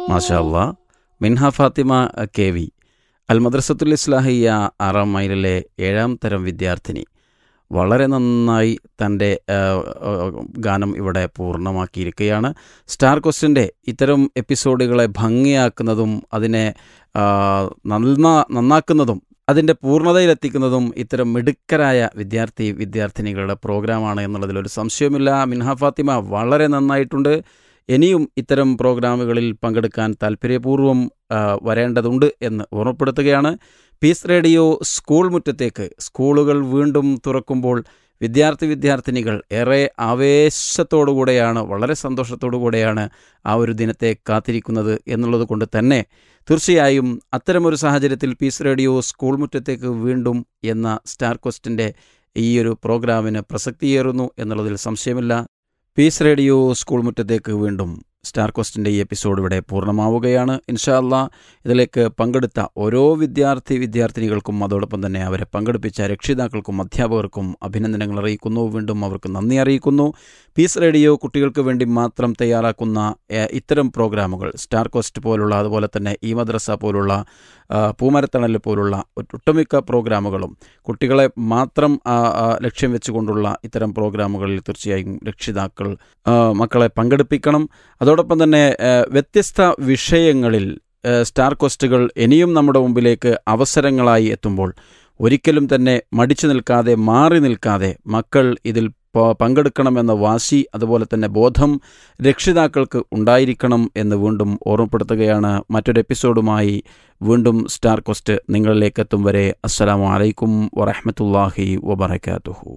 മാഷാ അള്ളാ Minha Fathima K V അൽ മദ്രസത്തുൽ ഇസ്ലാഹിയ ആറാം മൈലിലെ ഏഴാം തരം വിദ്യാർത്ഥിനി വളരെ നന്നായി തൻ്റെ ആ, ആ, ഗാനം ഇവിടെ പൂർണ്ണമാക്കിയിരിക്കുകയാണ് സ്റ്റാർ ക്വസ്റ്റിൻ്റെ ഇത്തരം എപ്പിസോഡുകളെ ഭംഗിയാക്കുന്നതും അതിനെ ആ, നന്നാ നന്നാക്കുന്നതും അതിൻ്റെ പൂർണ്ണതയിലെത്തിക്കുന്നതും ഇത്തരം മിടുക്കരായ വിദ്യാർത്ഥി വിദ്യാർത്ഥിനികളുടെ പ്രോഗ്രാമാണ് എന്നുള്ളതിലൊരു സംശയമില്ല മിൻഹ ഫാത്തിമ വളരെ നന്നായിട്ടുണ്ട് ഇനിയും ഇത്തരം പ്രോഗ്രാമുകളിൽ പങ്കെടുക്കാൻ താല്പര്യപൂർവ്വം ആ, വരേണ്ടതുണ്ട് എന്ന് ഓർമ്മപ്പെടുത്തുകയാണ് പീസ് റേഡിയോ സ്കൂൾ മുറ്റത്തേക്ക് സ്കൂളുകൾ വീണ്ടും തുറക്കുമ്പോൾ വിദ്യാർത്ഥി വിദ്യാർത്ഥിനികൾ ഏറെ ആവേശത്തോടുകൂടെയാണ് വളരെ സന്തോഷത്തോടുകൂടെയാണ് ആ ഒരു ദിനത്തെ കാത്തിരിക്കുന്നത് എന്നുള്ളത് കൊണ്ട് തന്നെ തീർച്ചയായും അത്തരമൊരു സാഹചര്യത്തിൽ പീസ് റേഡിയോ സ്കൂൾ മുറ്റത്തേക്ക് വീണ്ടും എന്ന സ്റ്റാർ ക്വസ്റ്റിൻ്റെ ഈ ഒരു പ്രോഗ്രാമിന് പ്രസക്തിയേറുന്നു എന്നുള്ളതിൽ സംശയമില്ല പീസ് റേഡിയോ സ്കൂൾ മുറ്റത്തേക്ക് വീണ്ടും സ്റ്റാർ ക്വസ്റ്റിൻ്റെ ഈ എപ്പിസോഡ് ഇവിടെ പൂർണ്ണമാവുകയാണ് ഇൻഷാല്ല ഇതിലേക്ക് പങ്കെടുത്ത ഓരോ വിദ്യാർത്ഥി വിദ്യാർത്ഥിനികൾക്കും അതോടൊപ്പം തന്നെ അവരെ പങ്കെടുപ്പിച്ച രക്ഷിതാക്കൾക്കും അധ്യാപകർക്കും അഭിനന്ദനങ്ങൾ അറിയിക്കുന്നു വീണ്ടും അവർക്ക് നന്ദി അറിയിക്കുന്നു പീസ് റേഡിയോ കുട്ടികൾക്ക് വേണ്ടി മാത്രം തയ്യാറാക്കുന്ന ഏഹ്, ഇത്തരം പ്രോഗ്രാമുകൾ സ്റ്റാർ കോസ്റ്റ് പോലുള്ള അതുപോലെ തന്നെ ഈ മദ്രസ പോലുള്ള ആ, പൂമരത്തണൽ പോലുള്ള ഒട്ടുമിക്ക പ്രോഗ്രാമുകളും കുട്ടികളെ മാത്രം ആ, ആ, ലക്ഷ്യം വെച്ചുകൊണ്ടുള്ള ഇത്തരം പ്രോഗ്രാമുകളിൽ തീർച്ചയായും രക്ഷിതാക്കൾ ആ, മക്കളെ പങ്കെടുപ്പിക്കണം അതോടൊപ്പം തന്നെ ആ, വ്യത്യസ്ത വിഷയങ്ങളിൽ ആ, സ്റ്റാർ കോസ്റ്റുകൾ ഇനിയും നമ്മുടെ മുമ്പിലേക്ക് അവസരങ്ങളായി എത്തുമ്പോൾ ഒരിക്കലും തന്നെ മടിച്ചു നിൽക്കാതെ മാറി നിൽക്കാതെ മക്കൾ ഇതിൽ പ- പങ്കെടുക്കണമെന്ന വാശി അതുപോലെ തന്നെ ബോധം രക്ഷിതാക്കൾക്ക് ഉണ്ടായിരിക്കണം എന്ന് വീണ്ടും ഓർമ്മപ്പെടുത്തുകയാണ് മറ്റൊരു എപ്പിസോഡുമായി വീണ്ടും സ്റ്റാർ കോസ്റ്റ് നിങ്ങളിലേക്ക് എത്തും വരെ അസ്സലാമു അലൈക്കും വറഹ്മത്തുള്ളാഹി വബറകാതുഹു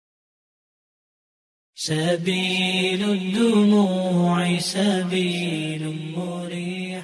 سبيل الدموع سبيل مريح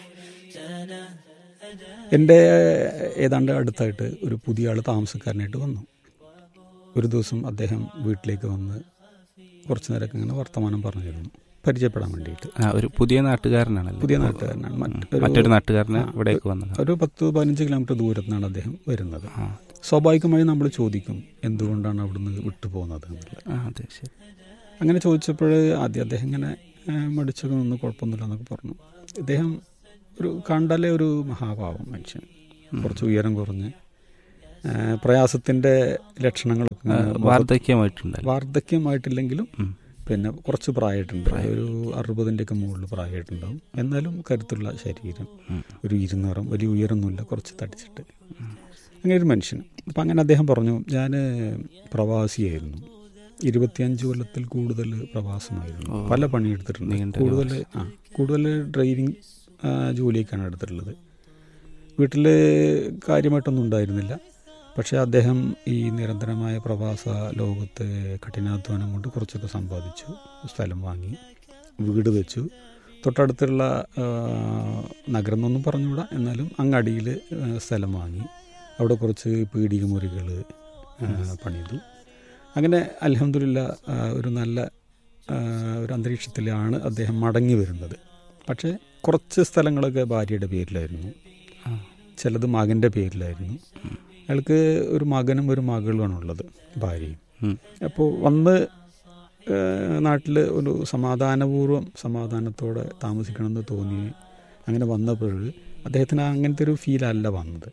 تنهدى എൻ്റെ ഏതാണ്ട് അടുത്തായിട്ട് ഒരു പുതിയ ആൾ താമസക്കാരനായിട്ട് വന്നു ഒരു ദിവസം അദ്ദേഹം വീട്ടിലേക്ക് വന്ന് കുറച്ച് നേരമൊക്കെ ഇങ്ങനെ വർത്തമാനം പറഞ്ഞിരുന്നു പരിചയപ്പെടാൻ വേണ്ടിയിട്ട് ആ, ഒരു പുതിയ നാട്ടുകാരനാണല്ലോ പുതിയ നാട്ടുകാരനാണ് മറ്റൊരു- മറ്റൊരു നാട്ടുകാരന് ഇവിടേക്ക് വന്നത് ഒരു പത്ത് പതിനഞ്ച് കിലോമീറ്റർ ദൂരത്തു നിന്നാണ് അദ്ദേഹം വരുന്നത് ആ സ്വാഭാവികമായി നമ്മൾ ചോദിക്കും എന്തുകൊണ്ടാണ് അവിടുന്ന് വിട്ടുപോകുന്നത് എന്നുള്ളത് ആ, അതെ ശരി അങ്ങനെ ചോദിച്ചപ്പോൾ ആദ്യം അദ്ദേഹം ഇങ്ങനെ ആ, മടിച്ചൊക്കെ നിന്ന് കുഴപ്പമൊന്നുമില്ല എന്നൊക്കെ പറഞ്ഞു ഇദ്ദേഹം ഒരു കണ്ടാലേ ഒരു മഹാഭാവം മനുഷ്യൻ കുറച്ച് ഉയരം കുറഞ്ഞ് ആ, പ്രയാസത്തിന്റെ ലക്ഷണങ്ങളൊക്കെ ആ, ഇങ്ങനെ മുഖത്ത് വാർദ്ധക്യമായിട്ടുണ്ടല്ലോ വാർദ്ധക്യമായിട്ടില്ലെങ്കിലും ഉം. പിന്നെ കുറച്ച് പ്രായമായിട്ടുണ്ട് ഒരു അറുപതിൻ്റെ ഒക്കെ മുകളിൽ പ്രായമായിട്ടുണ്ടാവും എന്നാലും കരുത്തുള്ള ശരീരം ഉം. ഒരു ഇരുന്നൂറും വലിയ ഉയരമൊന്നുമില്ല കുറച്ച് തടിച്ചിട്ട് അങ്ങനെ ഒരു മനുഷ്യൻ അപ്പം അങ്ങനെ അദ്ദേഹം പറഞ്ഞു ഞാൻ പ്രവാസിയായിരുന്നു ഇരുപത്തിയഞ്ച് കൊല്ലത്തിൽ കൂടുതൽ പ്രവാസമായിരുന്നു ഓ. പല പണിയെടുത്തിട്ടുണ്ട് നീണ്ട കൂടുതൽ ആ കൂടുതൽ ഡ്രൈവിംഗ് ആ, ജോലിയൊക്കെയാണ് എടുത്തിട്ടുള്ളത് വീട്ടിൽ കാര്യമായിട്ടൊന്നും ഉണ്ടായിരുന്നില്ല പക്ഷേ അദ്ദേഹം ഈ നിരന്തരമായ പ്രവാസ ലോകത്ത് കഠിനാധ്വാനം കൊണ്ട് കുറച്ചൊക്കെ സമ്പാദിച്ചു സ്ഥലം വാങ്ങി വീട് വെച്ചു തൊട്ടടുത്തുള്ള ആ, നഗരം എന്നൊന്നും പറഞ്ഞുകൂടാ എന്നാലും അങ്ങടിയിൽ സ്ഥലം വാങ്ങി അവിടെ കുറച്ച് പീടിക മുറികൾ പണിതു അങ്ങനെ അലഹമില്ല ഒരു നല്ല ആ, ഒരു അന്തരീക്ഷത്തിലാണ് അദ്ദേഹം മടങ്ങി വരുന്നത് പക്ഷേ കുറച്ച് സ്ഥലങ്ങളൊക്കെ ഭാര്യയുടെ പേരിലായിരുന്നു ആ. ചിലത് മകൻ്റെ പേരിലായിരുന്നു അയാൾക്ക് ഒരു മകനും ഒരു മകളുമാണ് ഉള്ളത് ഭാര്യയും ഉം. അപ്പോൾ വന്ന് നാട്ടിൽ ഒരു സമാധാനപൂർവ്വം സമാധാനത്തോടെ താമസിക്കണമെന്ന് തോന്നി അങ്ങനെ വന്നപ്പോൾ അദ്ദേഹത്തിന് അങ്ങനത്തെ ഒരു ഫീലല്ല വന്നത്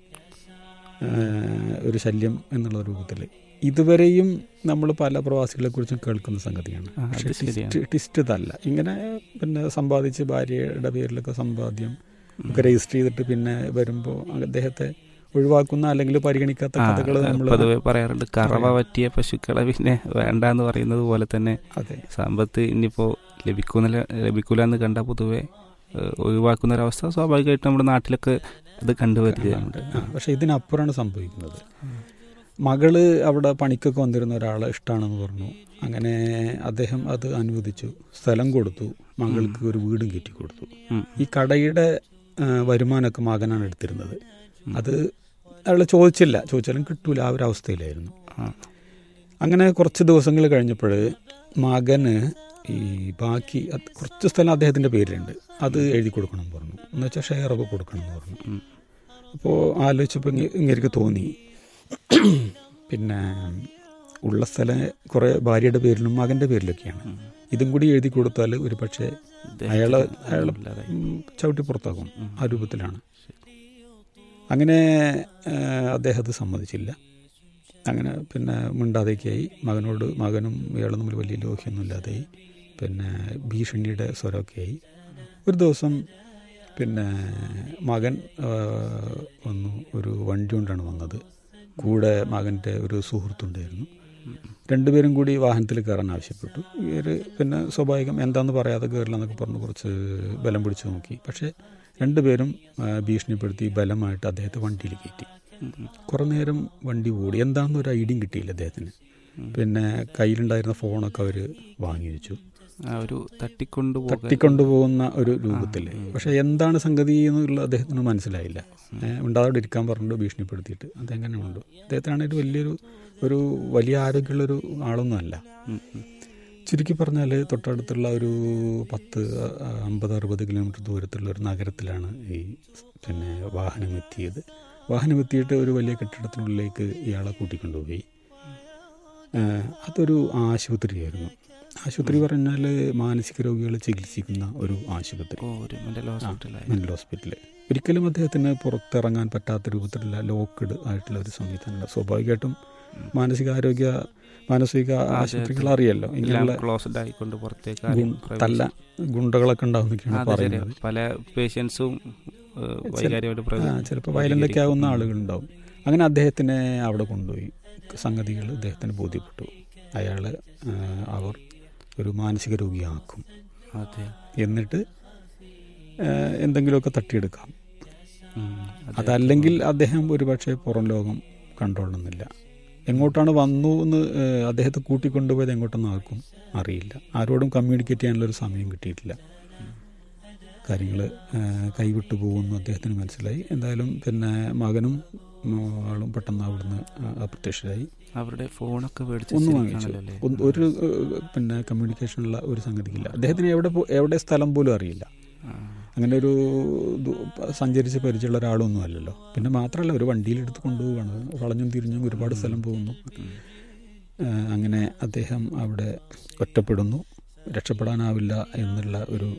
ഏഹ് ഒരു ശല്യം എന്നുള്ള രൂപത്തിൽ ഇതുവരെയും നമ്മൾ പല പ്രവാസികളെ കുറിച്ചും കേൾക്കുന്ന സംഗതിയാണ് ആ, അത് പക്ഷേ ശരിയാണ്. ടിസ്റ്റ് ടിസ്റ്റ് ഇതല്ല ഇങ്ങനെ പിന്നെ സമ്പാദിച്ച് ഭാര്യയുടെ പേരിലൊക്കെ സമ്പാദ്യം ഒക്കെ രജിസ്റ്റർ ചെയ്തിട്ട് പിന്നെ വരുമ്പോൾ അദ്ദേഹത്തെ ഒഴിവാക്കുന്ന അല്ലെങ്കിൽ പരിഗണിക്കാത്ത ആ, കഥകൾ നമ്മൾ പൊതുവെ പറയാറുണ്ട് കറവ പറ്റിയ പശുക്കളെ പിന്നെ വേണ്ട എന്ന് പറയുന്നത് പോലെ തന്നെ അതെ സമ്പത്ത് ഇനിയിപ്പോ ലഭിക്കൂന്നില്ല ലഭിക്കൂല എന്ന് കണ്ട പൊതുവെ ഏഹ്, ഒഴിവാക്കുന്ന ഒരവസ്ഥ സ്വാഭാവികമായിട്ടും നമ്മുടെ നാട്ടിലൊക്കെ അത് കണ്ടുവരികയാണ് ആ, പക്ഷെ ഇതിനപ്പുറമാണ് സംഭവിക്കുന്നത് മകള് അവിടെ പണിക്കൊക്കെ വന്നിരുന്ന ഒരാളെ ഇഷ്ടമാണെന്ന് പറഞ്ഞു അങ്ങനെ അദ്ദേഹം അത് അനുവദിച്ചു സ്ഥലം കൊടുത്തു മകൾക്ക് ഒരു വീടും കയറ്റി കൊടുത്തു ഉം. ഈ കടയുടെ ആ, വരുമാനമൊക്കെ മകനാണ് എടുത്തിരുന്നത് അത് അയാൾ ചോദിച്ചില്ല ചോദിച്ചാലും കിട്ടൂല ആ ഒരു അവസ്ഥയിലായിരുന്നു ആ. അങ്ങനെ കുറച്ച് ദിവസങ്ങൾ കഴിഞ്ഞപ്പോൾ മകന് ഈ ബാക്കി അത് കുറച്ച് സ്ഥലം അദ്ദേഹത്തിൻ്റെ പേരിലുണ്ട് അത് എഴുതി കൊടുക്കണം എന്ന് പറഞ്ഞു എന്ന് വെച്ചാൽ ഷെയറൊക്കെ കൊടുക്കണം എന്ന് പറഞ്ഞു ഉം. അപ്പോൾ ആലോചിച്ചപ്പോൾ ഇങ്ങനെ തോന്നി പിന്നെ ഉള്ള സ്ഥലം കുറേ ഭാര്യയുടെ പേരിലും മകൻ്റെ പേരിലൊക്കെയാണ് ഇതും കൂടി എഴുതി കൊടുത്താൽ ഒരു പക്ഷേ ഇദ്ദേഹത്തിന് അയാള് അയാള് ഇല്ലാതായി. ഉം, ചവിട്ടി പുറത്താക്കും ഉം. ആ രൂപത്തിലാണ് അങ്ങനെ ആ, അദ്ദേഹം അത് സമ്മതിച്ചില്ല അങ്ങനെ പിന്നെ മിണ്ടാതേക്കായി മകനോട് മകനും ഇയാളും തമ്മിൽ വലിയ ലോഹ്യമൊന്നും ഇല്ലാതെയായി പിന്നെ ഭീഷണിയുടെ സ്വരമൊക്കെ ആയി ഒരു ദിവസം പിന്നെ മകൻ ആ, വന്നു ഒരു വണ്ടി കൊണ്ടാണ് വന്നത് കൂടെ മകൻ്റെ ഒരു സുഹൃത്തുണ്ടായിരുന്നു രണ്ടുപേരും കൂടി വാഹനത്തിൽ കയറാൻ ആവശ്യപ്പെട്ടു ഇവർ പിന്നെ സ്വാഭാവികം എന്താണെന്ന് പറയാതെ കയറില്ല എന്നൊക്കെ പറഞ്ഞ് കുറച്ച് ബലം പിടിച്ചു നോക്കി പക്ഷേ രണ്ടുപേരും ആ, ഭീഷണിപ്പെടുത്തി ബലമായിട്ട് അദ്ദേഹത്തെ വണ്ടിയിൽ കയറ്റി ഉം, ഉം. കുറേ നേരം വണ്ടി ഓടി എന്താണെന്ന് ഒരു ഐഡിയയും കിട്ടിയില്ല അദ്ദേഹത്തിന് പിന്നെ കയ്യിലുണ്ടായിരുന്ന ഫോണൊക്കെ അവർ വാങ്ങി വെച്ചു ആ ഒരു തട്ടിക്കൊണ്ടുപോകാൻ തട്ടിക്കൊണ്ടുപോകുന്ന ഒരു രൂപത്തിൽ പക്ഷെ എന്താണ് സംഗതി എന്നുള്ള അദ്ദേഹത്തിന് മനസ്സിലായില്ല ഏഹ് ഉണ്ടാതെ ഇരിക്കാൻ പറഞ്ഞിട്ട് ഭീഷണിപ്പെടുത്തിയിട്ട് അതെങ്ങനെ ഉണ്ട് അദ്ദേഹത്തിനാണെങ്കിൽ വലിയൊരു ഒരു വലിയ ആരോഗ്യമുള്ളൊരു ആളൊന്നും അല്ല ഉം, ഉം. ചുരുക്കി പറഞ്ഞാൽ തൊട്ടടുത്തുള്ള ഒരു പത്ത് ആ, അമ്പത് അറുപത് കിലോമീറ്റർ ദൂരത്തുള്ള ഒരു നഗരത്തിലാണ് ഈ പിന്നെ വാഹനം എത്തിയത് വാഹനം എത്തിയിട്ട് ഒരു വലിയ കെട്ടിടത്തിനുള്ളിലേക്ക് ഇയാളെ കൂട്ടിക്കൊണ്ടുപോയി ആ, അതൊരു ആശുപത്രിയായിരുന്നു ആശുപത്രി പറഞ്ഞാൽ മാനസിക രോഗികളെ ചികിത്സിക്കുന്ന ഒരു ആശുപത്രി ഓ ഒരു മെന്റൽ ഹോസ്പിറ്റലായി മെന്റൽ ഹോസ്പിറ്റൽ ഒരിക്കലും അദ്ദേഹത്തിന് പുറത്തിറങ്ങാൻ പറ്റാത്ത രൂപത്തിലുള്ള ലോക്ക്ഡ് ആയിട്ടുള്ള ഒരു സംവിധാനമല്ല സ്വാഭാവികമായിട്ടും മാനസികാരോഗ്യ മാനസിക ആശുപത്രികൾ അറിയല്ലോ എല്ലാം ഇങ്ങനെയുള്ള ക്ലോസ്ഡ് ആയിക്കൊണ്ട് പുറത്തേക്ക് ഗുൺ- ആരും പ്രവേശി- തല്ല ഗുണ്ടകളൊക്കെ ഉണ്ടാവുന്നൊക്കെയാണ് അതെ, ശരിയാ. പറയുന്നത് പല പേഷ്യൻസും വൈകാര്യമായിട്ട് ആ പ്രവേ- ചിലപ്പോൾ വയലൻ്റ് ഒക്കെ ആവുന്ന ആളുകളുണ്ടാവും അങ്ങനെ അദ്ദേഹത്തിനെ അവിടെ കൊണ്ടുപോയി സംഗതികൾ അദ്ദേഹത്തിന് ബോധ്യപ്പെട്ടു അയാൾ അവർ ഒരു മാനസിക രോഗിയാക്കും അതെ എന്നിട്ട് ആ, എന്തെങ്കിലുമൊക്കെ തട്ടിയെടുക്കാം ഉം, അതെ. അതല്ലെങ്കിൽ അദ്ദേഹം ഒരുപക്ഷെ പുറം ലോകം കണ്ടോളണമെന്നില്ല എങ്ങോട്ടാണ് വന്നു എന്ന് ഏഹ്, അദ്ദേഹത്തെ കൂട്ടിക്കൊണ്ടുപോയത് എങ്ങോട്ടെന്ന് ആർക്കും അറിയില്ല ആരോടും കമ്മ്യൂണിക്കേറ്റ് ചെയ്യാനുള്ള ഒരു സമയം കിട്ടിയിട്ടില്ല കാര്യങ്ങൾ കൈവിട്ടു പോകുന്നു അദ്ദേഹത്തിന് മനസ്സിലായി എന്തായാലും പിന്നെ മകനും ഉം, ആളും പെട്ടെന്ന് അവിടുന്ന് ആ, അപ്രത്യക്ഷരായി അവരുടെ ഫോണൊക്കെ മേടിച്ച് ഒന്ന് വെച്ചിരിക്കുകയാണല്ലോ വാങ്ങിച്ചു അല്ലേ? ഒന്ന് ഒരു ഏഹ്, പിന്നെ കമ്മ്യൂണിക്കേഷനുള്ള ഒരു സംഗതിയില്ല അദ്ദേഹത്തിന് എവിടെ പോ- എവിടെ സ്ഥലം പോലും അറിയില്ല ആ. അങ്ങനെ ഒരു ദു- സഞ്ചരിച്ച് പരിചയമുള്ള ഒരാളൊന്നും അല്ലല്ലോ പിന്നെ മാത്രമല്ല ഒരു വണ്ടിയിലെടുത്ത് കൊണ്ടുപോവുകയാണ് വളഞ്ഞും തിരിഞ്ഞും ഒരുപാട് സ്ഥലം പോകുന്നു ഉം. ആ, അങ്ങനെ അദ്ദേഹം അവിടെ ഒറ്റപ്പെടുന്നു രക്ഷപ്പെടാനാവില്ല എന്നുള്ള ഒരു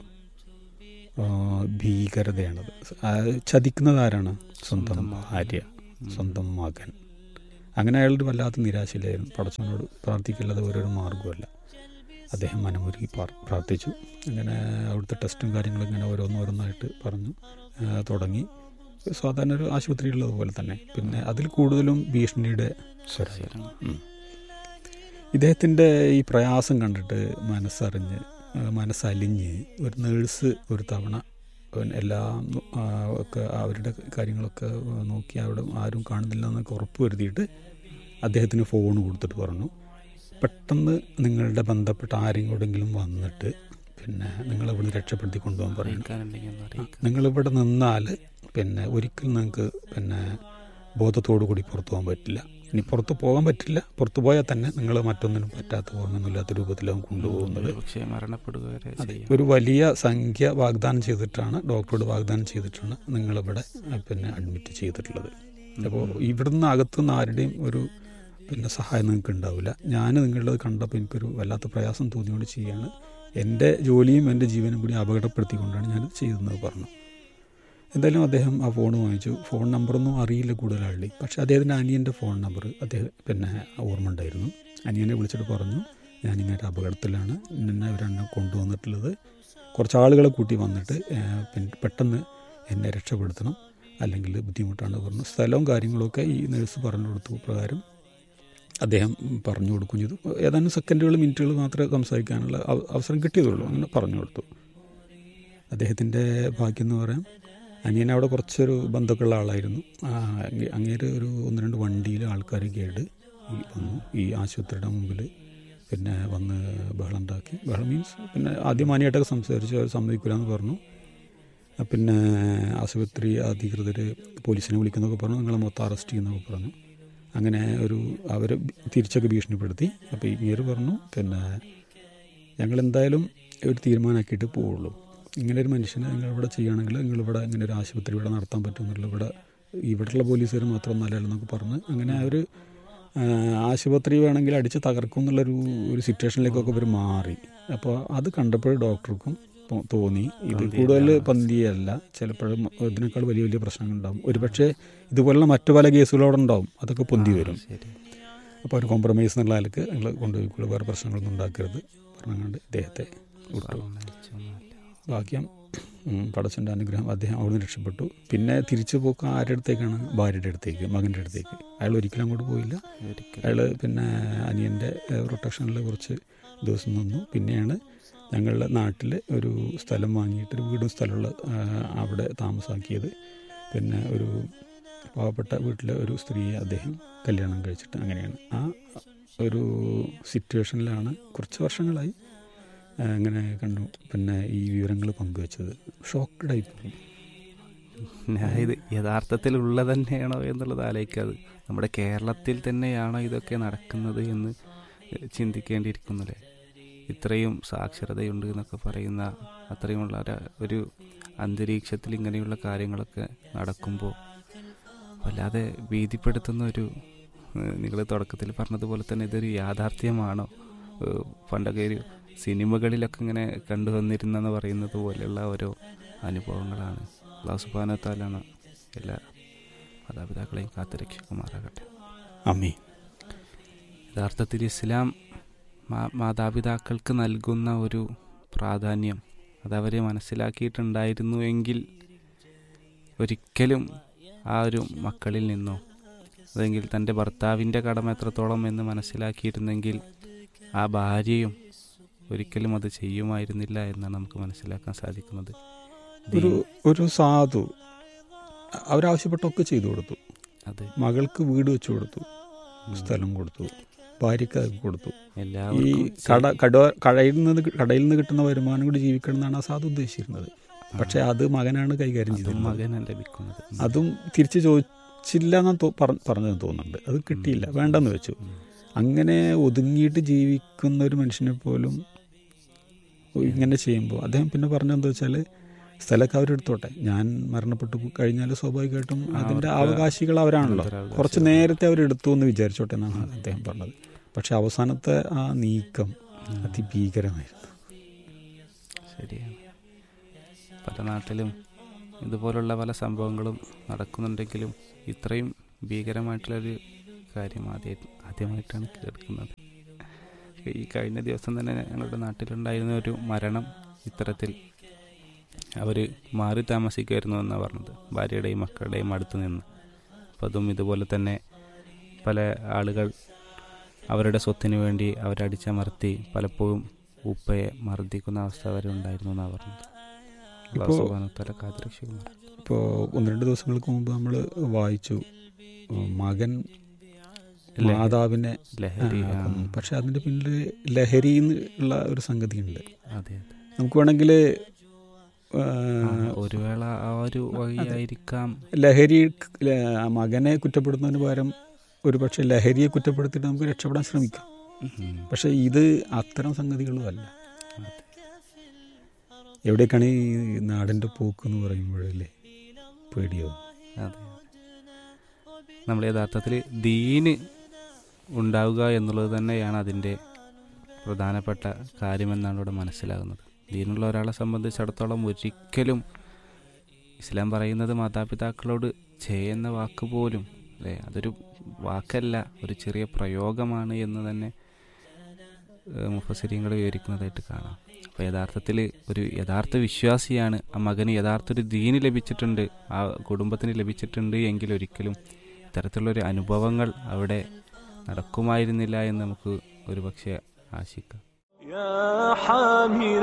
ആ, ഭീകരതയാണത് ആ, ചതിക്കുന്നത് ആരാണ് സ്വന്തം സ്വന്തം ഭാര്യ സ്വന്തം മകൻ അങ്ങനെ അയാളൊരു വല്ലാത്ത നിരാശയിലായിരുന്നു പടച്ചവനോട് പ്രാർത്ഥിക്കല്ലാതെ ഓരോരോ മാർഗമല്ല അദ്ദേഹം മനമൊരുക്കി പാർ- പ്രാർത്ഥിച്ചു അങ്ങനെ അവിടുത്തെ ടെസ്റ്റും കാര്യങ്ങളും ഇങ്ങനെ ഓരോന്നോരോന്നായിട്ട് പറഞ്ഞു ആ, തുടങ്ങി സാധാരണ ഒരു ആശുപത്രിയുള്ളത് പോലെ തന്നെ പിന്നെ അതിൽ കൂടുതലും ഭീഷണിയുടെ സ്വരമായിരുന്നു ഉം. ഇദ്ദേഹത്തിൻ്റെ ഈ പ്രയാസം കണ്ടിട്ട് മനസ്സറിഞ്ഞ് ആ, മനസ്സലിഞ്ഞ് ഒരു നേഴ്സ് ഒരു തവണ അവൻ എല്ലാം ആ, ഒക്കെ അവരുടെ കാര്യങ്ങളൊക്കെ നോക്കി അവിടെ ആരും കാണുന്നില്ല എന്നൊക്കെ ഉറപ്പ് വരുത്തിയിട്ട് അദ്ദേഹത്തിന് ഫോൺ കൊടുത്തിട്ട് പറഞ്ഞു പെട്ടെന്ന് നിങ്ങളുടെ ബന്ധപ്പെട്ട ആരെങ്കിലും വന്നിട്ട് പിന്നെ നിങ്ങൾ ഇവിടുന്ന് രക്ഷപ്പെടുത്തി കൊണ്ടുപോകാൻ പറയുന്നു അറിയിക്കാനുണ്ടെങ്കിൽ ഒന്ന് അറിയിക്കാം നിങ്ങളിവിടെ നിന്നാൽ പിന്നെ ഒരിക്കലും നിങ്ങൾക്ക് പിന്നെ ബോധത്തോടു കൂടി പുറത്തു പോകാൻ പറ്റില്ല ഇനി പുറത്ത് പോകാൻ പറ്റില്ല പുറത്തു പോയാൽ തന്നെ നിങ്ങൾ മറ്റൊന്നിനും പറ്റാത്ത ഓർമ്മയൊന്നുമില്ലാത്ത രൂപത്തിലാവും കൊണ്ടുപോകുന്നത് പക്ഷേ മരണപ്പെടുക വരെ അതെ ചെയ്യാം ഒരു വലിയ സംഖ്യ വാഗ്ദാനം ചെയ്തിട്ടാണ് ഡോക്ടറോട് വാഗ്ദാനം ചെയ്തിട്ടാണ് നിങ്ങളിവിടെ അഹ് പിന്നെ അഡ്മിറ്റ് ചെയ്തിട്ടുള്ളത് അപ്പോൾ ഇവിടുന്ന് അകത്തുനിന്ന് ആരുടെയും ഒരു പിന്നെ സഹായം നിങ്ങൾക്ക് ഉണ്ടാവില്ല ഞാൻ നിങ്ങളുടെ കണ്ടപ്പോൾ എനിക്കൊരു വല്ലാത്ത പ്രയാസം തോന്നിയോണ്ട് ചെയ്യാണ് എൻ്റെ ജോലിയും എൻ്റെ ജീവനും കൂടി അപകടപ്പെടുത്തിക്കൊണ്ടാണ് ഞാൻ ചെയ്തതെന്ന് പറഞ്ഞു എന്തായാലും അദ്ദേഹം ആ ഫോൺ വാങ്ങിച്ചു ഫോൺ നമ്പറൊന്നും അറിയില്ല കൂടുതൽ ആളുടെ പക്ഷേ അദ്ദേഹത്തിൻ്റെ അനിയൻ്റെ ഫോൺ നമ്പർ അദ്ദേഹം പിന്നെ ഓർമ്മ ഉണ്ടായിരുന്നു അനിയനെ വിളിച്ചിട്ട് പറഞ്ഞു ഞാനിങ്ങനെ അപകടത്തിലാണ് എന്നെ ഇവരെന്നെ കൊണ്ടുവന്നിട്ടുള്ളത് കുറച്ച് ആളുകളെ കൂട്ടി വന്നിട്ട് ഏഹ്, പിന്നെ പെട്ടെന്ന് എന്നെ രക്ഷപ്പെടുത്തണം അല്ലെങ്കിൽ ബുദ്ധിമുട്ടാണ് പറഞ്ഞു സ്ഥലവും കാര്യങ്ങളൊക്കെ ഈ നേഴ്സ് പറഞ്ഞു കൊടുത്തു പ്രകാരം അദ്ദേഹം പറഞ്ഞു കൊടുക്കും ചെയ്തു ഏതാനും സെക്കൻഡുകൾ മിനിറ്റുകൾ മാത്രമേ സംസാരിക്കാനുള്ള അവ- അവസരം കിട്ടിയതുള്ളൂ അങ്ങനെ പറഞ്ഞു കൊടുത്തു അദ്ദേഹത്തിൻ്റെ ഭാഗ്യം എന്ന് പറയാം അനിയൻ അവിടെ കുറച്ചൊരു ബന്ധമൊക്കെയുള്ള ആളായിരുന്നു ആ, അങ്ങേ- അങ്ങേര് ഒരു ഒന്ന് രണ്ട് വണ്ടിയിൽ ആൾക്കാർ കേട് ഈ വന്നു ഈ ആശുപത്രിയുടെ മുമ്പിൽ പിന്നെ വന്ന് ബഹളം ഉണ്ടാക്കി ബഹളം മീൻസ് പിന്നെ ആദ്യം മാനിയായിട്ടൊക്കെ സംസാരിച്ചു അവർ സമ്മതിക്കില്ല എന്ന് പറഞ്ഞു ആ, പിന്നെ ആശുപത്രി അധികൃതർ പോലീസിനെ വിളിക്കുന്നൊക്കെ പറഞ്ഞു നിങ്ങളെ മൊത്തം അറസ്റ്റ് ചെയ്യുന്നൊക്കെ പറഞ്ഞു അങ്ങനെ ഒരു അവർ തിരിച്ചൊക്കെ ഭീഷണിപ്പെടുത്തി അപ്പോൾ ഇങ്ങേര് പറഞ്ഞു പിന്നെ ഞങ്ങൾ എന്തായാലും ഒരു തീരുമാനമാക്കിയിട്ട് പോവുള്ളൂ ഇങ്ങനെ ഒരു മനുഷ്യനെ നിങ്ങൾ ഇവിടെ ചെയ്യുകയാണെങ്കിൽ നിങ്ങളിവിടെ ഇങ്ങനെ ഒരു ആശുപത്രി ഇവിടെ നടത്താൻ പറ്റും എന്നുള്ള ഇവിടെ ഇവിടെയുള്ള പോലീസുകാർ മാത്രം നല്ലതല്ലെന്നൊക്കെ പറഞ്ഞ് അങ്ങനെ അവർ ആ, ആശുപത്രി വേണമെങ്കിൽ അടിച്ച് തകർക്കും എന്നുള്ളൊരു ഒരു സിറ്റുവേഷനിലേക്കൊക്കെ ഇവർ മാറി അപ്പോൾ അത് കണ്ടപ്പോൾ ഡോക്ടർക്കും തോ- തോന്നി ഇത് കൂടുതൽ പന്തിയല്ല ചിലപ്പോഴും ഇതിനേക്കാൾ വലിയ വലിയ പ്രശ്നങ്ങൾ ഉണ്ടാവും ഒരുപക്ഷെ ഇതുപോലുള്ള മറ്റു പല കേസുകളോടെ ഉണ്ടാവും അതൊക്കെ പൊന്തി വരും ശരി അപ്പോൾ ഒരു കോംപ്രമൈസ് എന്നുള്ള നിലക്ക് നിങ്ങൾ കൊണ്ടുപോയിക്കുള്ളൂ വേറെ പ്രശ്നങ്ങളൊന്നും ഉണ്ടാക്കരുത് പറഞ്ഞുകൊണ്ട് ഇദ്ദേഹത്തെ വിട്ടു ഭാഗ്യം ഉം, പടച്ചൻ്റെ അനുഗ്രഹം അദ്ദേഹം അവിടുന്ന് രക്ഷപ്പെട്ടു പിന്നെ തിരിച്ചു പോക്ക് ആരുടെ അടുത്തേക്കാണ് ഭാര്യയുടെ അടുത്തേക്ക് മകൻ്റെ അടുത്തേക്ക് അയാൾ ഒരിക്കലും അങ്ങോട്ട് പോയില്ല ഒരിക്കലും അയാൾ പിന്നെ അനിയൻ്റെ പ്രൊട്ടക്ഷനിൽ കുറച്ച് ദിവസം നിന്നു പിന്നെയാണ് ഞങ്ങളുടെ നാട്ടിൽ ഒരു സ്ഥലം വാങ്ങിയിട്ട് ഒരു വീടും സ്ഥലമുള്ള ആ, അവിടെ താമസാക്കിയത് പിന്നെ ഒരു പാവപ്പെട്ട വീട്ടിലെ ഒരു സ്ത്രീയെ അദ്ദേഹം കല്യാണം കഴിച്ചിട്ട് അങ്ങനെയാണ് ആ ഒരു സിറ്റുവേഷനിലാണ് കുറച്ച് വർഷങ്ങളായി ആ, അങ്ങനെ കണ്ടു പിന്നെ ഈ വിവരങ്ങൾ പങ്കുവച്ചത് ഷോക്കഡായി പോയി ഞാൻ ഇത് യഥാർത്ഥത്തിൽ ഉള്ള തന്നെയാണോ എന്നുള്ളത് ആലോചിക്കാതെ നമ്മുടെ കേരളത്തിൽ തന്നെയാണോ ഇതൊക്കെ നടക്കുന്നത് എന്ന് ചിന്തിക്കേണ്ടിയിരിക്കുന്നില്ലേ ഇത്രയും സാക്ഷരതയുണ്ട് എന്നൊക്കെ പറയുന്ന അത്രയുമുള്ള ഒരു- ഒരു അന്തരീക്ഷത്തിൽ ഇങ്ങനെയുള്ള കാര്യങ്ങളൊക്കെ നടക്കുമ്പോൾ വല്ലാതെ ഭീതിപ്പെടുത്തുന്ന ഒരു നിങ്ങൾ തുടക്കത്തിൽ പറഞ്ഞതുപോലെ തന്നെ ഇതൊരു യാഥാർത്ഥ്യമാണോ ഏഹ് പണ്ടൊക്കെ ഒരു സിനിമകളിലൊക്കെ ഇങ്ങനെ കണ്ടുവന്നിരുന്നെന്ന് പറയുന്നത് പോലെയുള്ള ഓരോ അനുഭവങ്ങളാണ് അള്ളാഹു സുബാനത്താലാണ് എല്ലാ മാതാപിതാക്കളെയും കാത്തുരക്ഷിക്കുമാറാകട്ടെ അമ്മേ യഥാർത്ഥത്തിൽ ഇസ്ലാം മാ- മാതാപിതാക്കൾക്ക് നൽകുന്ന ഒരു പ്രാധാന്യം അതവർ മനസ്സിലാക്കിയിട്ടുണ്ടായിരുന്നു എങ്കിൽ ഒരിക്കലും ആ ഒരു മക്കളിൽ നിന്നോ അതെങ്കിൽ തൻ്റെ ഭർത്താവിൻ്റെ കടമ എത്രത്തോളം എന്ന് മനസ്സിലാക്കിയിരുന്നെങ്കിൽ ആ ഭാര്യയും ഒരിക്കലും അത് ചെയ്യുമായിരുന്നില്ല എന്നാണ് നമുക്ക് മനസ്സിലാക്കാൻ സാധിക്കുന്നത് ഒരു ഒരു സാധു അവരാവശ്യപ്പെട്ടൊക്കെ ചെയ്തു കൊടുത്തു അത് മകൾക്ക് വീട് വെച്ചു കൊടുത്തു സ്ഥലം കൊടുത്തു ഭാര്യക്ക് അത് കൊടുത്തു ഈ എല്ലാവർക്കും കട കട കടയിൽ നിന്ന് കി- കടയിൽ നിന്ന് കിട്ടുന്ന വരുമാനം കൂടി ജീവിക്കണം എന്നാണ് ആ സാധു ഉദ്ദേശിച്ചിരുന്നത് പക്ഷെ അത് മകനാണ് കൈകാര്യം അതും ചെയ്തിരുന്നത് മകനാണ് ലഭിക്കുന്നത് അതും തിരിച്ചു ചോദിച്ചില്ല എന്ന് തോ- പറ- പറഞ്ഞതെന്ന് തോന്നുന്നുണ്ട് അത് കിട്ടിയില്ല വേണ്ടെന്ന് വെച്ചു അങ്ങനെ ഒതുങ്ങിയിട്ട് ജീവിക്കുന്ന ഒരു മനുഷ്യനെ പോലും ഇങ്ങനെ ചെയ്യുമ്പോൾ അദ്ദേഹം പിന്നെ പറഞ്ഞതെന്താ വെച്ചാൽ സ്ഥലമൊക്കെ അവരെടുത്തോട്ടെ ഞാൻ മരണപ്പെട്ടു കഴിഞ്ഞാൽ സ്വാഭാവികമായിട്ടും അതിൻ്റെ അവർക്ക് അവകാശികൾ അവരാണല്ലോ അനന്തരാവകാശികൾ. കുറച്ച് നേരത്തെ അവരെടുത്തു എന്ന് വിചാരിച്ചോട്ടെ എന്നാണ് അദ്ദേഹം പറഞ്ഞത് പക്ഷെ അവസാനത്തെ ആ നീക്കം അതിഭീകരമായിരുന്നു ശരിയാണ് പല നാട്ടിലും ഇതുപോലുള്ള പല സംഭവങ്ങളും നടക്കുന്നുണ്ടെങ്കിലും ഇത്രയും ഭീകരമായിട്ടുള്ളൊരു കാര്യം ആദ്യ ആദ്യമായിട്ടാണ് കേൾക്കുന്നത് ഈ കഴിഞ്ഞ ദിവസം തന്നെ ഞങ്ങളുടെ നാട്ടിലുണ്ടായിരുന്ന ഒരു മരണം ഇത്തരത്തിൽ അവർ മാറി താമസിക്കുമായിരുന്നു എന്നാണ് പറഞ്ഞത് ഭാര്യയുടെയും മക്കളുടെയും അടുത്ത് നിന്ന് അപ്പം അതും ഇതുപോലെ തന്നെ പല ആളുകൾ അവരുടെ സ്വത്തിന് വേണ്ടി അവരടിച്ചമർത്തി പലപ്പോഴും ഉപ്പയെ മർദ്ദിക്കുന്ന അവസ്ഥ വരെ ഉണ്ടായിരുന്നു എന്നാണ് പറഞ്ഞത് അള്ളാഹു ഇപ്പോ- സുബ്ഹാനഹു വതആല കാത്തുരക്ഷിക്കുമാർ. ഇപ്പോൾ ഒന്ന് രണ്ട് ദിവസങ്ങൾക്ക് മുമ്പ് നമ്മൾ വായിച്ചു ഉം, മകൻ ലഹരി- മാതാവിനെ ലഹരി ആ, ആ, കൊന്നു. പക്ഷെ അതിൻ്റെ പിന്നിൽ ലഹരി ഉള്ള ഒരു സംഗതിയുണ്ട് അതെ അതെ നമുക്ക് വേണമെങ്കിൽ ആ, ഒരു വേള ആ ഒരു വഴിയായിരിക്കാം ലഹരി ല- ആ മകനെ കുറ്റപ്പെടുത്തുന്നതിന് പകരം ഒരു പക്ഷേ ലഹരിയെ കുറ്റപ്പെടുത്തിയിട്ട് നമുക്ക് രക്ഷപ്പെടാൻ ശ്രമിക്കാം ഉം, പക്ഷെ ഇത് അത്തരം സംഗതികളും അല്ല അതെ. എവിടേക്കാണ് ഈ നാടിൻ്റെ പോക്ക് എന്ന് പറയുമ്പോഴല്ലേ പേടിയോ അതെ നമ്മൾ യഥാർത്ഥത്തിൽ ദീന് ഉണ്ടാവുക എന്നുള്ളത് തന്നെയാണ് അതിൻ്റെ പ്രധാനപ്പെട്ട കാര്യമെന്നാണ് ഇവിടെ മനസ്സിലാകുന്നത് ദീനുള്ള ഒരാളെ സംബന്ധിച്ചിടത്തോളം ഒരിക്കലും ഇസ്ലാം പറയുന്നത് മാതാപിതാക്കളോട് ചെയ്യുന്ന വാക്ക് പോലും അല്ലേ അതൊരു വാക്കല്ല ഒരു ചെറിയ പ്രയോഗമാണ് എന്ന് തന്നെ മുഫസിരിങ്ങൾ വിവരിക്കുന്നതായിട്ട് കാണാം അപ്പോൾ യഥാർത്ഥത്തിൽ ഒരു യഥാർത്ഥ വിശ്വാസിയാണ് ആ മകന് യഥാർത്ഥ ഒരു ദീന് ലഭിച്ചിട്ടുണ്ട് ആ കുടുംബത്തിന് ലഭിച്ചിട്ടുണ്ട് എങ്കിൽ ഒരിക്കലും ഇത്തരത്തിലുള്ളൊരു അനുഭവങ്ങൾ അവിടെ നടക്കുമായിരുന്നില്ല എന്ന് നമുക്ക് ഒരുപക്ഷെ ആശിക്കാം يا حامل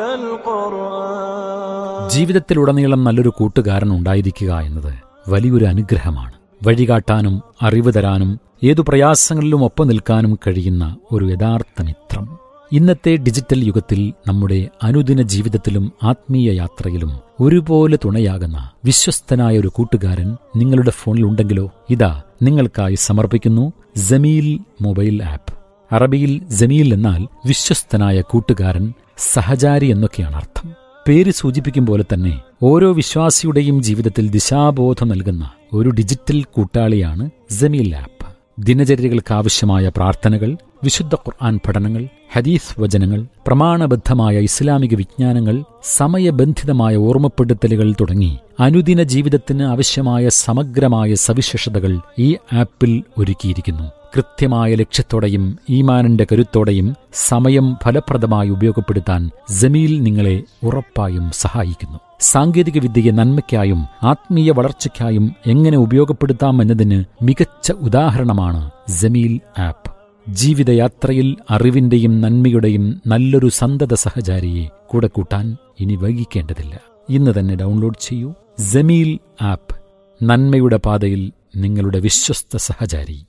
القرآن ജീവിതത്തിലുടനീളം നല്ലൊരു കൂട്ടുകാരൻ ഉണ്ടായിരിക്കുക എന്നത് വലിയൊരു അനുഗ്രഹമാണ് വഴികാട്ടാനും അറിവ് തരാനും ഏതു പ്രയാസങ്ങളിലും ഒപ്പം നിൽക്കാനും കഴിയുന്ന ഒരു യഥാർത്ഥ മിത്രം ഇന്നത്തെ ഡിജിറ്റൽ യുഗത്തിൽ നമ്മുടെ അനുദിന ജീവിതത്തിലും ആത്മീയ യാത്രയിലും ഒരുപോലെ തുണയാകുന്ന വിശ്വസ്തനായ ഒരു കൂട്ടുകാരൻ നിങ്ങളുടെ ഫോണിൽ ഉണ്ടെങ്കിലോ ഇതാ നിങ്ങൾക്കായി സമർപ്പിക്കുന്നു ജമീൽ മൊബൈൽ ആപ്പ് അറബിയിൽ ജമീൽ എന്നാൽ വിശ്വസ്തനായ കൂട്ടുകാരൻ സഹചാരി എന്നൊക്കെയാണ് അർത്ഥം പേര് സൂചിപ്പിക്കും പോലെ തന്നെ ഓരോ വിശ്വാസിയുടെയും ജീവിതത്തിൽ ദിശാബോധം നൽകുന്ന ഒരു ഡിജിറ്റൽ കൂട്ടാളിയാണ് ജമീൽ ആപ്പ് ദിനചര്യകൾക്കാവശ്യമായ പ്രാർത്ഥനകൾ വിശുദ്ധ ഖുർആൻ പഠനങ്ങൾ ഹദീസ് വചനങ്ങൾ പ്രമാണബദ്ധമായ ഇസ്ലാമിക വിജ്ഞാനങ്ങൾ സമയബന്ധിതമായ ഓർമ്മപ്പെടുത്തലുകൾ തുടങ്ങി അനുദിന ജീവിതത്തിന് ആവശ്യമായ സമഗ്രമായ സവിശേഷതകൾ ഈ ആപ്പിൽ ഒരുക്കിയിരിക്കുന്നു കൃത്യമായ ലക്ഷ്യത്തോടെയും ഈമാനിന്റെ കരുത്തോടെയും സമയം ഫലപ്രദമായി ഉപയോഗപ്പെടുത്താൻ ജമീൽ നിങ്ങളെ ഉറപ്പായും സഹായിക്കുന്നു സാങ്കേതിക വിദ്യയെ നന്മയ്ക്കായും ആത്മീയ വളർച്ചയ്ക്കായും എങ്ങനെ ഉപയോഗപ്പെടുത്താം എന്നതിന് മികച്ച ഉദാഹരണമാണ് ജമീൽ ആപ്പ് ജീവിതയാത്രയിൽ അറിവിന്റെയും നന്മയുടെയും നല്ലൊരു സന്തത സഹചാരിയെ കൂടെ കൂട്ടാൻ ഇനി വൈകിക്കേണ്ടതില്ല ഇന്ന് തന്നെ ഡൗൺലോഡ് ചെയ്യൂ ജമീൽ ആപ്പ് നന്മയുടെ പാതയിൽ നിങ്ങളുടെ വിശ്വസ്ത സഹചാരി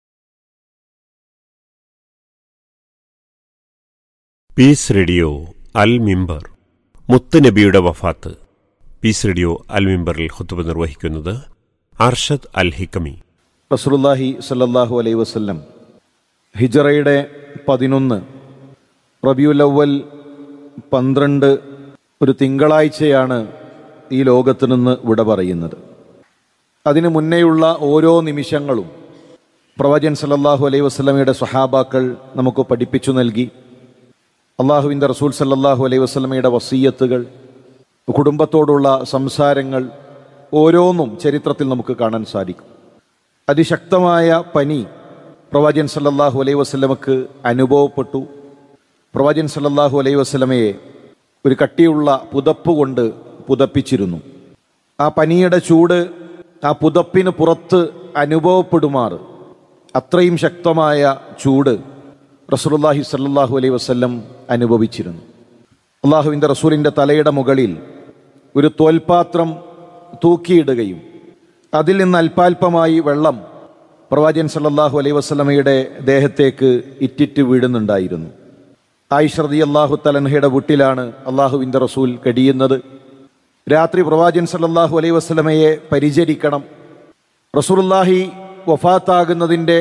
പീസ് റേഡിയോ അൽ മിമ്പർ മുത്തുനബിയുടെ വഫാത്ത് പീസ് റേഡിയോ അൽ മിമ്പറിൽ ഹുത്തുബ നിർവഹിക്കുന്നത് അർഷദ് അൽ ഹിക്കമി റസൂലുള്ളാഹി സല്ലല്ലാഹു അലൈഹി വസല്ലം ഹിജറയുടെ പതിനൊന്ന് റബിയുൽ അവ്വൽ പന്ത്രണ്ട് ഒരു തിങ്കളാഴ്ചയാണ് ഈ ലോകത്ത് നിന്ന് വിട പറയുന്നത് അതിനു മുന്നേയുള്ള ഓരോ നിമിഷങ്ങളും പ്രവാചകൻ സല്ലല്ലാഹു അലൈഹി വസല്ലമയുടെ സ്വഹാബാക്കൾ നമുക്ക് പഠിപ്പിച്ചു നൽകി അള്ളാഹുവിൻ്റെ റസൂൽ സല്ലല്ലാഹു അലൈഹി വസല്ലമയുടെ വസീയത്തുകൾ കുടുംബത്തോടുള്ള സംസാരങ്ങൾ ഓരോന്നും ചരിത്രത്തിൽ നമുക്ക് കാണാൻ സാധിക്കും അതിശക്തമായ പനി പ്രവാചകൻ സല്ലല്ലാഹു അലൈഹി വസല്ലമക്ക് അനുഭവപ്പെട്ടു പ്രവാചകൻ സല്ലല്ലാഹു അലൈഹി വസല്ലമയെ ഒരു കട്ടിയുള്ള പുതപ്പ് കൊണ്ട് പുതപ്പിച്ചിരുന്നു ആ പനിയുടെ ചൂട് ആ പുതപ്പിന് പുറത്ത് അനുഭവപ്പെടുമാറ് അത്രയും ശക്തമായ ചൂട് റസൂലുള്ളാഹി സല്ലല്ലാഹു അലൈഹി വസല്ലം അനുഭവിച്ചിരുന്നു അള്ളാഹുവിൻ്റെ റസൂലിൻ്റെ തലയുടെ മുകളിൽ ഒരു തോൽപാത്രം തൂക്കിയിടുകയും അതിൽ നിന്ന് അല്പാൽപമായി വെള്ളം പ്രവാചകൻ സല്ലല്ലാഹു അലൈഹി വസല്ലമയുടെ ദേഹത്തേക്ക് ഇറ്റിറ്റ് വീഴുന്നുണ്ടായിരുന്നു ആയിഷ റതി അള്ളാഹു തലൻഹയുടെ വീട്ടിലാണ് അള്ളാഹുവിൻ്റെ റസൂൽ കഴിയുന്നത് രാത്രി പ്രവാചകൻ സല്ലല്ലാഹു അലൈഹി വസല്ലമയെ പരിചരിക്കണം റസൂലുള്ളാഹി വഫാത്താകുന്നതിൻ്റെ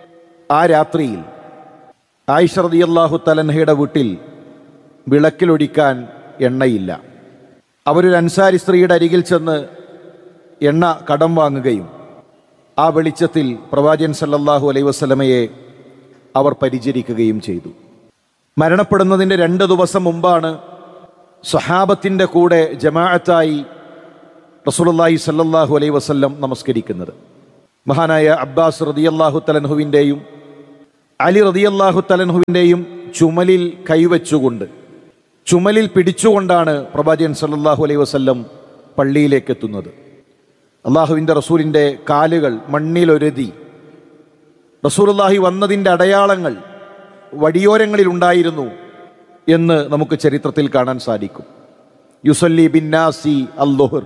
ആ രാത്രിയിൽ ആയിഷ റതി അള്ളാഹു തലൻഹയുടെ വീട്ടിൽ വിളക്കിലൊടിക്കാൻ എണ്ണയില്ല അവരൊരു അൻസാരി സ്ത്രീയുടെ അരികിൽ ചെന്ന് എണ്ണ കടം വാങ്ങുകയും ആ വെളിച്ചത്തിൽ പ്രവാചകൻ സല്ലല്ലാഹു അലൈഹി വസല്ലമയെ അവർ പരിചരിക്കുകയും ചെയ്തു മരണപ്പെടുന്നതിൻ്റെ രണ്ട് ദിവസം മുമ്പാണ് സഹാബത്തിൻ്റെ കൂടെ ജമാഅത്തായി റസൂലുള്ളാഹി സല്ലല്ലാഹു അലൈഹി വസല്ലം നമസ്കരിക്കുന്നത് മഹാനായ അബ്ബാസ് റതിയല്ലാഹു തലൻഹുവിൻ്റെയും അലി റതിയല്ലാഹു തലൻഹുവിൻ്റെയും ചുമലിൽ കൈവച്ചുകൊണ്ട് ചുമലിൽ പിടിച്ചുകൊണ്ടാണ് പ്രവാചകൻ സല്ലല്ലാഹു അലൈഹി വസല്ലം പള്ളിയിലേക്ക് എത്തുന്നത് അള്ളാഹുവിൻ്റെ റസൂലിൻ്റെ കാലുകൾ മണ്ണിലൊരുതി റസൂലുള്ളാഹി വന്നതിൻ്റെ അടയാളങ്ങൾ വടിയോരങ്ങളിൽ ഉണ്ടായിരുന്നു എന്ന് നമുക്ക് ചരിത്രത്തിൽ കാണാൻ സാധിക്കും യുസല്ലി ബിന്നാസി അല്ലുഹർ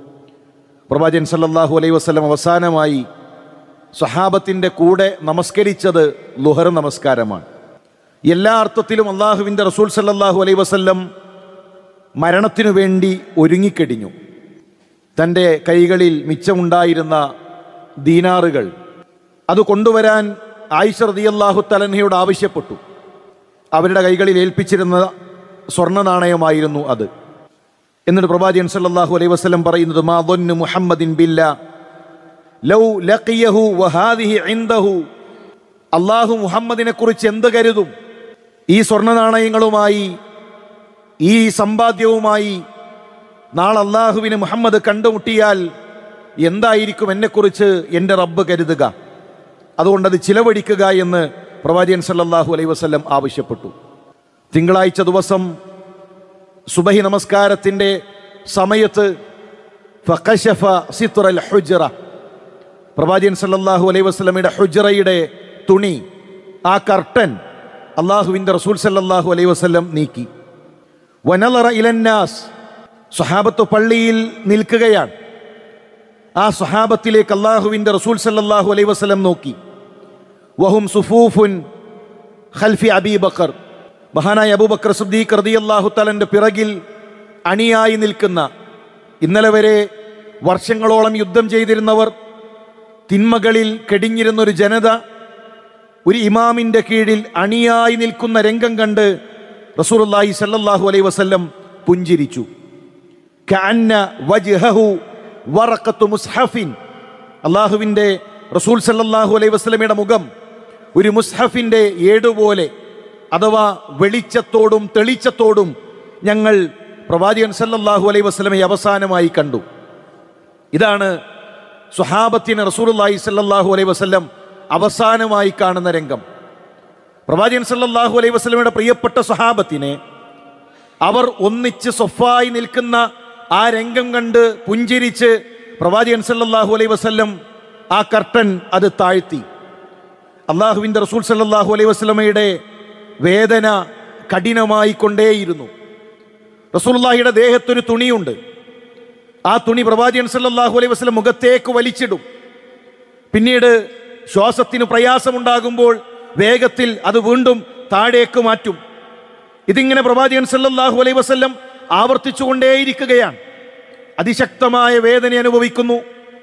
പ്രവാചകൻ സല്ലല്ലാഹു അലൈഹി വസല്ലം അവസാനമായി സഹാബത്തിൻ്റെ കൂടെ നമസ്കരിച്ചത് ലുഹർ നമസ്കാരമാണ് എല്ലാ അർത്ഥത്തിലും അള്ളാഹുവിൻ്റെ റസൂൽ സല്ലല്ലാഹു അലൈഹി വസല്ലം മരണത്തിനു വേണ്ടി ഒരുങ്ങിക്കഴിഞ്ഞു തൻ്റെ കൈകളിൽ മിച്ചമുണ്ടായിരുന്ന ദീനാറുകൾ അത് കൊണ്ടുവരാൻ ആയിഷ റളിയല്ലാഹു തലൻഹയോട് ആവശ്യപ്പെട്ടു അവരുടെ കൈകളിൽ ഏൽപ്പിച്ചിരുന്ന സ്വർണ്ണ നാണയമായിരുന്നു അത് എന്നിട്ട് പ്രവാചകൻ സല്ലല്ലാഹു അലൈഹി വസല്ലം പറയുന്നത് മാ ദന്നു മുഹമ്മദിൻ ബില്ല ലൗ ലഖിയഹു വഹാദിഹി ഇൻദഹു അള്ളാഹു മുഹമ്മദിനെ കുറിച്ച് എന്ത് കരുതും ഈ സ്വർണ്ണ നാണയങ്ങളുമായി ഈ സമ്പാദ്യവുമായി നാളെ അള്ളാഹുവിന് മുഹമ്മദ് കണ്ടുമുട്ടിയാൽ എന്തായിരിക്കും എന്നെക്കുറിച്ച് എൻ്റെ റബ്ബ് കരുതുക അതുകൊണ്ട് അത് ചിലവഴിക്കുക എന്ന് പ്രവാചകൻ സല്ലല്ലാഹു അലൈഹി വസല്ലം ആവശ്യപ്പെട്ടു തിങ്കളാഴ്ച ദിവസം സുബഹി നമസ്കാരത്തിൻ്റെ സമയത്ത് ഫഖശഫ സിത്തുറൽ ഹുജറ പ്രവാചകൻ സല്ലല്ലാഹു അലൈഹി വസല്ലമയുടെ ഹുജറയുടെ തുണി ആ കർട്ടൻ അള്ളാഹുവിൻ്റെ റസൂൽ സല്ലല്ലാഹു അലൈഹി വസല്ലം നീക്കി വനലറ ഇലന്നാസ് സ്വഹാബത്ത് പള്ളിയിൽ നിൽക്കുകയാണ് ആ സ്വഹാബത്തിലേക്ക് അള്ളാഹുവിൻ്റെ റസൂൽ സല്ലല്ലാഹു അലൈഹി വസല്ലം നോക്കി വഹും സുഫൂഫുൻ ഖൽഫി അബീ ബക്കർ മഹാനായ അബൂബക്കർ സുദ്ദീഖ് റളിയല്ലാഹു തലൻ്റെ പിറകിൽ അണിയായി നിൽക്കുന്ന ഇന്നലെ വരെ വർഷങ്ങളോളം യുദ്ധം ചെയ്തിരുന്നവർ തിന്മകളിൽ കെടിഞ്ഞിരുന്ന ഒരു ജനത ഒരു ഇമാമിന്റെ കീഴിൽ അണിയായി നിൽക്കുന്ന രംഗം കണ്ട് റസൂലുള്ളാഹി സല്ലല്ലാഹു അലൈഹി വസല്ലം പുഞ്ചിരിച്ചു കഅന്ന വജ്ഹഹു വറഖത്തു മുസ്ഹഫിൻ അള്ളാഹുവിൻ്റെ റസൂൽ സല്ലല്ലാഹു അലൈഹി വസല്ലമയുടെ മുഖം ഒരു മുസ്ഹഫിന്റെ ഏടുപോലെ അഥവാ വെളിച്ചത്തോടും തെളിച്ചത്തോടും ഞങ്ങൾ പ്രവാചകൻ സല്ലല്ലാഹു അലൈഹി വസല്ലമയെ അവസാനമായി കണ്ടു ഇതാണ് സുഹാബത്തിന് റസൂലുള്ളാഹി സല്ലല്ലാഹു അലൈഹി വസല്ലം അവസാനമായി കാണുന്ന രംഗം പ്രവാചകൻ സല്ലല്ലാഹു അലൈഹി വസല്ലമയുടെ പ്രിയപ്പെട്ട സ്വഹാബത്തിനെ അവർ ഒന്നിച്ച് സൊഫായി നിൽക്കുന്ന ആ രംഗം കണ്ട് പുഞ്ചിരിച്ച് പ്രവാചകൻ സല്ലല്ലാഹു അലൈഹി വസല്ലം ആ കർട്ടൻ അത് താഴ്ത്തി അള്ളാഹുവിൻ്റെ റസൂൽ സല്ലല്ലാഹു അലൈഹി വസല്ലമയുടെ വേദന കഠിനമായി കൊണ്ടേയിരുന്നു റസൂലുള്ളാഹിയുടെ ദേഹത്തൊരു തുണിയുണ്ട് ആ തുണി പ്രവാചകൻ സല്ലല്ലാഹു അലൈഹി വസല്ലം മുഖത്തേക്ക് വലിച്ചിടും പിന്നീട് ശ്വാസത്തിന് പ്രയാസമുണ്ടാകുമ്പോൾ വേഗത്തിൽ അത് വീണ്ടും താഴേക്ക് മാറ്റും ഇതിങ്ങനെ പ്രവാചകൻ സല്ലല്ലാഹു അലൈഹി വസല്ലം ആവർത്തിച്ചുകൊണ്ടേയിരിക്കുകയാണ് അതിശക്തമായ വേദന അനുഭവിക്കുന്നു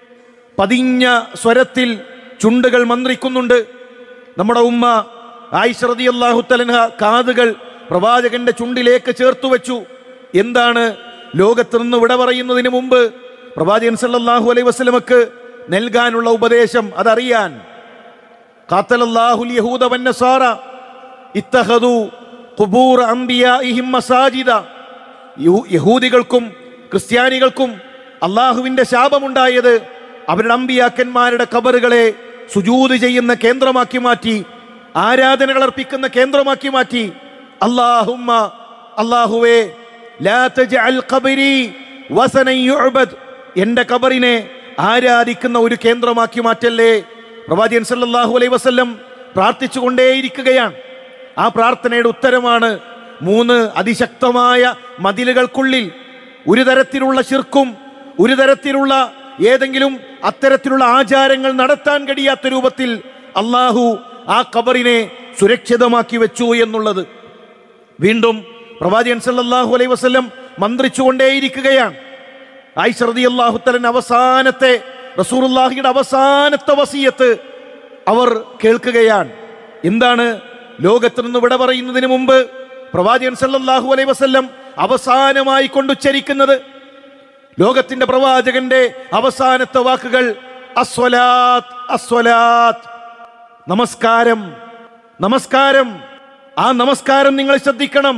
പതിഞ്ഞ സ്വരത്തിൽ ചുണ്ടുകൾ മന്ത്രിക്കുന്നുണ്ട് നമ്മുടെ ഉമ്മ ആയിഷ റളിയല്ലാഹു തലൻഹ കാതുകൾ പ്രവാചകന്റെ ചുണ്ടിലേക്ക് ചേർത്തു വെച്ചു എന്താണ് ലോകത്ത് നിന്ന് വിട പറയുന്നതിന് മുമ്പ് പ്രവാചകൻ സല്ലല്ലാഹു അലൈഹി വസല്ലമക്ക് നൽകാനുള്ള ഉപദേശം അതറിയാൻ ഖാത്തലല്ലാഹുൽ യഹൂദ വന്നസാറ ഇത്തഖദു ഖുബൂർ അംബിയാഇഹിം മസാജിദ യഹൂ- യഹൂദികൾക്കും ക്രിസ്ത്യാനികൾക്കും അള്ളാഹുവിന്റെ ശാപമുണ്ടായത് അവരുടെ അമ്പിയാക്കന്മാരുടെ കബറുകളെ സുജൂത് ചെയ്യുന്ന കേന്ദ്രമാക്കി മാറ്റി ആരാധനകൾ അർപ്പിക്കുന്ന കേന്ദ്രമാക്കി മാറ്റി അള്ളാഹുമ്മ അള്ളാഹുവേ ലാ തജ്അൽ ഖബരി വസനൻ യുഅബദ് എന്റെ കബറിനെ ആരാധിക്കുന്ന ഒരു കേന്ദ്രമാക്കി മാറ്റല്ലേ പ്രവാചകൻ സല്ലല്ലാഹു അലൈഹി വസല്ലം പ്രാർത്ഥിച്ചുകൊണ്ടേയിരിക്കുകയാണ് ആ പ്രാർത്ഥനയുടെ ഉത്തരമാണ് മൂന്ന് അതിശക്തമായ മതിലുകൾക്കുള്ളിൽ ഒരു തരത്തിലുള്ള ശിർക്കും ഒരു തരത്തിലുള്ള ഏതെങ്കിലും അത്തരത്തിലുള്ള ആചാരങ്ങൾ നടത്താൻ കഴിയാത്ത രൂപത്തിൽ അള്ളാഹു ആ കബറിനെ സുരക്ഷിതമാക്കി വെച്ചു എന്നുള്ളത് വീണ്ടും പ്രവാചകൻ സല്ലല്ലാഹു അലൈഹി വസല്ലം മന്ത്രിച്ചുകൊണ്ടേയിരിക്കുകയാണ് ആയിഷ റളിയല്ലാഹു തആല അവസാനത്തെ റസൂലുള്ളാഹിയുടെ അവസാനത്തെ വസിയത്ത് അവർ കേൾക്കുകയാണ് എന്താണ് ലോകത്ത് നിന്ന് വിട പറയുന്നതിന് മുമ്പ് പ്രവാചകൻ സല്ലല്ലാഹു അലൈഹി വസല്ലം അവസാനമായി കൊണ്ടുച്ചരിക്കുന്നത് ലോകത്തിന്റെ പ്രവാചകന്റെ അവസാനത്തെ വാക്കുകൾ അസ്വലാത്ത് അസ്വലാത്ത് നമസ്കാരം നമസ്കാരം ആ നമസ്കാരം നിങ്ങൾ ശ്രദ്ധിക്കണം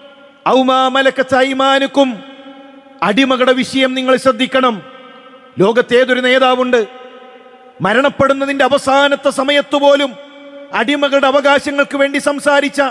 ഔമാ മലക്കത്ത് ഐമാനുക്കും അടിമകളുടെ വിഷയം നിങ്ങൾ ശ്രദ്ധിക്കണം ലോകത്ത് ഏതൊരു നേതാവുണ്ട് മരണപ്പെടുന്നതിന്റെ അവസാനത്തെ സമയത്ത് പോലും അടിമകളുടെ അവകാശങ്ങൾക്ക് വേണ്ടി സംസാരിച്ച